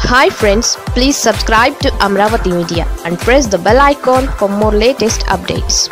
hi friends please subscribe to Amaravati media and press the bell icon for more latest updates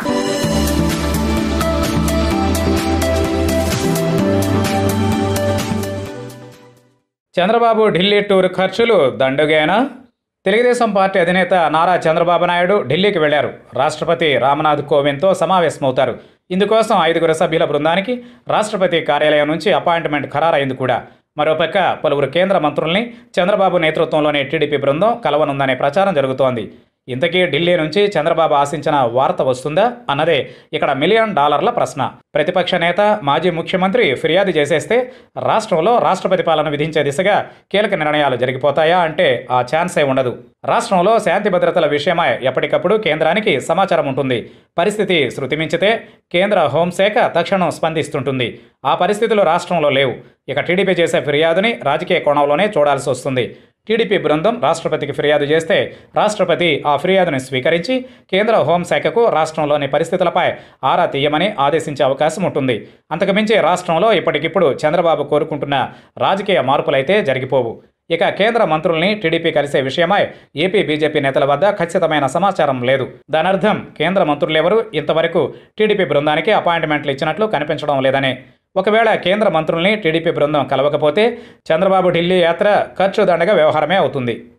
Chandrababu Delhi tour ఖర్చులు దండుగేనా Telugu Desam party అధినేత నారా చంద్రబాబు నాయుడు ఢిల్లీకి వెళ్లారు రాష్ట్రపతి రామ్నాథ్ కోవింద్తో సమావేశమవుతారు ఇందుకోసం ఐదుగురు సభ్యుల బృందానికి రాష్ట్రపతి కార్యాలయం నుంచి అపాయింట్మెంట్ ఖరారైంది కూడా మరోపక్క పలువురు కేంద్ర మంత్రుల్ని చంద్రబాబు నేతృత్వంలోని టీడీపీ బృందం కలవనుందనే ప్రచారం జరుగుతోంది ఇంతకీ ఢిల్లీ నుంచి చంద్రబాబు ఆశించిన వార్త వస్తుందా అన్నదే ఇక్కడ మిలియన్ డాలర్ల ప్రశ్న ప్రతిపక్ష నేత మాజీ ముఖ్యమంత్రి ఫిర్యాదు చేసేస్తే రాష్ట్రంలో రాష్ట్రపతి పాలన విధించే దిశగా కీలక నిర్ణయాలు జరిగిపోతాయా అంటే ఆ ఛాన్సే ఉండదు రాష్ట్రంలో శాంతి భద్రతల విషయమై ఎప్పటికప్పుడు కేంద్రానికి సమాచారం ఉంటుంది పరిస్థితి శృతిమించితే కేంద్ర హోంశాఖ తక్షణం స్పందిస్తుంటుంది ఆ పరిస్థితులు రాష్ట్రంలో లేవు ఇక టీడీపీ చేసే ఫిర్యాదుని రాజకీయ కోణంలోనే చూడాల్సి వస్తుంది టీడీపీ బృందం రాష్ట్రపతికి ఫిర్యాదు చేస్తే రాష్ట్రపతి ఆ ఫిర్యాదును స్వీకరించి కేంద్ర హోంశాఖకు రాష్ట్రంలోని పరిస్థితులపై ఆరా తీయమని ఆదేశించే అవకాశం ఉంటుంది అంతకుమించి రాష్ట్రంలో ఇప్పటికిప్పుడు చంద్రబాబు కోరుకుంటున్న రాజకీయ మార్పులైతే జరిగిపోవు ఇక కేంద్ర మంత్రుల్ని టీడీపీ కలిసే విషయమై ఏపీ బీజేపీ నేతల వద్ద ఖచ్చితమైన సమాచారం లేదు దానర్థం కేంద్ర మంత్రులెవరూ ఇంతవరకు టీడీపీ బృందానికి అపాయింట్మెంట్లు ఇచ్చినట్లు కనిపించడం లేదనే ఒకవేళ కేంద్ర మంత్రుల్ని టీడీపీ బృందం కలవకపోతే చంద్రబాబు ఢిల్లీ యాత్ర ఖర్చు దండగా వ్యవహారమే అవుతుంది